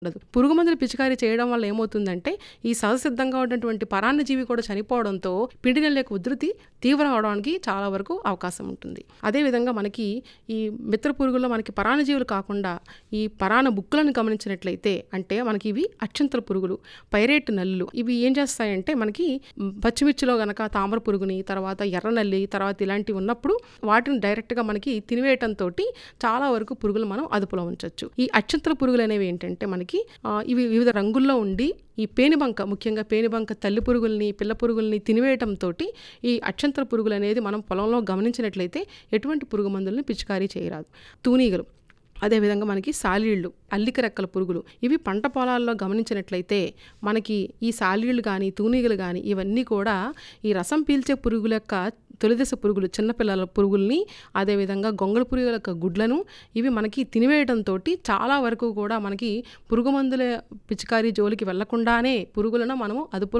ఉండదు పురుగు మందులు పిచికారీ చేయడం వల్ల ఏమవుతుందంటే ఈ సహజసిద్ధంగా ఉన్నటువంటి పరాన్నజీవి కూడా చనిపోవడంతో పిండి నెల యొక్క ఉధృతి తీవ్రం అవడానికి చాలా వరకు అవకాశం ఉంటుంది అదేవిధంగా మనకి ఈ మిత్ర పురుగుల్లో మనకి పరాన్నజీవులు కాకుండా ఈ పరాన్న బుక్కులను గమనించినట్లయితే అంటే మనకి ఇవి అక్షంతల పురుగులు పైరేట్ నల్లులు ఇవి ఏం చేస్తాయంటే మనకి మ్, పచ్చిమిర్చిలో గనక తామర పురుగుని తర్వాత ఎర్ర నల్లి తర్వాత ఇలాంటివి ఉన్నప్పుడు వాటిని డైరెక్ట్గా మనకి తినివేయటంతో చాలా వరకు పురుగులు మనం అదుపులో ఉంచవచ్చు ఈ అక్షంతల పురుగులు అనేవి ఏంటంటే మనకి ఆ, ఇవి వివిధ రంగుల్లో ఉండి ఈ పేనుబంక ముఖ్యంగా పేనుబంక తల్లి పురుగుల్ని పిల్ల పురుగుల్ని తినివేయటంతో ఈ అక్షంతల పురుగులు అనేది మనం పొలంలో గమనించినట్లయితే ఎటువంటి పురుగు మందుల్ని పిచికారీ చేయరాదు తూనీగలు అదేవిధంగా మనకి సాలీళ్ళు అల్లిక రెక్కల పురుగులు ఇవి పంట పొలాల్లో గమనించినట్లయితే మనకి ఈ సాలీళ్ళు కానీ తూనీగలు కానీ ఇవన్నీ కూడా ఈ రసం పీల్చే పురుగుల యొక్క తొలిదశ పురుగులు చిన్నపిల్లల పురుగుల్ని అదేవిధంగా గొంగళ పురుగుల యొక్క గుడ్లను ఇవి మనకి తినివేయడంతో చాలా వరకు కూడా మనకి పురుగు మందుల పిచికారీ జోలికి వెళ్లకుండానే పురుగులను మనము అదుపులో